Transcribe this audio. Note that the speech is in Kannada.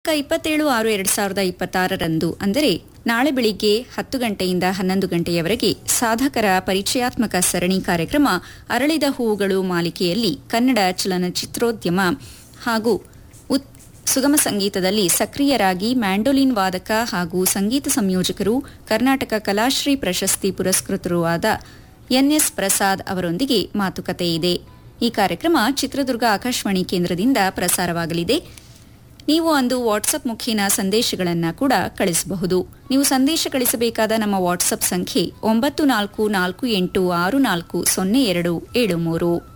ಇಪ್ಪತ್ತೇಳು ಆರು ಎರಡ್ ಸಾವಿರದ ಇಪ್ಪತ್ತಾರರಂದು ಅಂದರೆ ನಾಳೆ ಬೆಳಿಗ್ಗೆ ಹತ್ತು ಗಂಟೆಯಿಂದ ಹನ್ನೊಂದು ಗಂಟೆಯವರೆಗೆ ಸಾಧಕರ ಪರಿಚಯಾತ್ಮಕ ಸರಣಿ ಕಾರ್ಯಕ್ರಮ ಅರಳಿದ ಹೂವುಗಳು ಮಾಲಿಕೆಯಲ್ಲಿ ಕನ್ನಡ ಚಲನಚಿತ್ರೋದ್ಯಮ ಹಾಗೂ ಉತ್- ಸುಗಮ ಸಂಗೀತದಲ್ಲಿ ಸಕ್ರಿಯರಾಗಿ ಮ್ಯಾಂಡೋಲಿನ್ ವಾದಕ ಹಾಗೂ ಸಂಗೀತ ಸಂಯೋಜಕರು ಕರ್ನಾಟಕ ಕಲಾಶ್ರೀ ಪ್ರಶಸ್ತಿ ಪುರಸ್ಕೃತರೂ ಆದ ಎನ್ಎಸ್ ಪ್ರಸಾದ್ ಅವರೊಂದಿಗೆ ಮಾತುಕತೆ ಇದೆ ಈ ಕಾರ್ಯಕ್ರಮ ಚಿತ್ರದುರ್ಗ ಆಕಾಶವಾಣಿ ಕೇಂದ್ರದಿಂದ ಪ್ರಸಾರವಾಗಲಿದೆ ನೀವು ಅಂದು ವಾಟ್ಸಪ್ ಮುಖೇನ ಸಂದೇಶಗಳನ್ನು ಕೂಡ ಕಳಿಸಬಹುದು ನೀವು ಸಂದೇಶ ಕಳಿಸಬೇಕಾದ ನಮ್ಮ ವಾಟ್ಸಪ್ ಸಂಖ್ಯೆ ಒಂಬತ್ತು ನಾಲ್ಕು ನಾಲ್ಕು ಎಂಟು ಆರು ನಾಲ್ಕು ಸೊನ್ನೆ ಎರಡು ಏಳು ಮೂರು